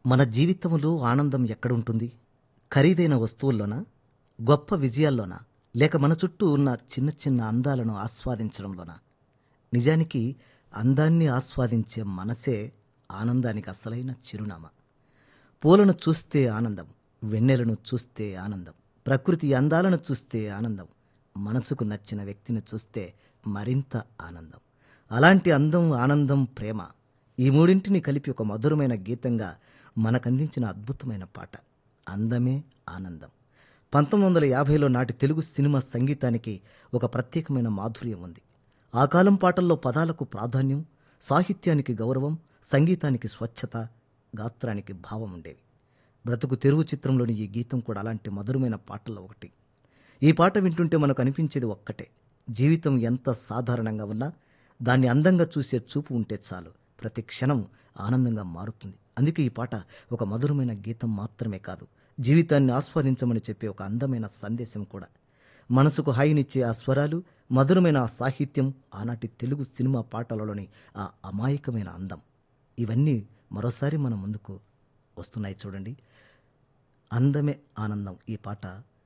మన జీవితంలో ఆనందం ఎక్కడుంటుంది ఖరీదైన వస్తువుల్లోనా గొప్ప విజయాల్లోనా లేక మన చుట్టూ ఉన్న చిన్న చిన్న అందాలను ఆస్వాదించడంలోనా నిజానికి అందాన్ని ఆస్వాదించే మనసే ఆనందానికి అసలైన చిరునామా పూలను చూస్తే ఆనందం వెన్నెలను చూస్తే ఆనందం ప్రకృతి అందాలను చూస్తే ఆనందం మనసుకు నచ్చిన వ్యక్తిని చూస్తే మరింత ఆనందం అలాంటి అందం ఆనందం ప్రేమ ఈ మూడింటిని కలిపి ఒక మధురమైన గీతంగా మనకందించిన అద్భుతమైన పాట అందమే ఆనందం పంతొమ్మిది వందల యాభైలో నాటి తెలుగు సినిమా సంగీతానికి ఒక ప్రత్యేకమైన మాధుర్యం ఉంది ఆ కాలం పాటల్లో పదాలకు ప్రాధాన్యం సాహిత్యానికి గౌరవం సంగీతానికి స్వచ్ఛత గాత్రానికి భావం ఉండేవి బ్రతుకు తెరువు చిత్రంలోని ఈ గీతం కూడా అలాంటి మధురమైన పాటల్లో ఒకటి ఈ పాట వింటుంటే మనకు అనిపించేది ఒక్కటే జీవితం ఎంత సాధారణంగా ఉన్నా దాన్ని అందంగా చూసే చూపు ఉంటే చాలు ప్రతి క్షణం ఆనందంగా మారుతుంది అందుకే ఈ పాట ఒక మధురమైన గీతం మాత్రమే కాదు జీవితాన్ని ఆస్వాదించమని చెప్పే ఒక అందమైన సందేశం కూడా మనసుకు హాయినిచ్చే ఆ స్వరాలు మధురమైన ఆ సాహిత్యం ఆనాటి తెలుగు సినిమా పాటలలోని ఆ అమాయకమైన అందం ఇవన్నీ మరోసారి మన ముందుకు వస్తున్నాయి చూడండి అందమే ఆనందం ఈ పాట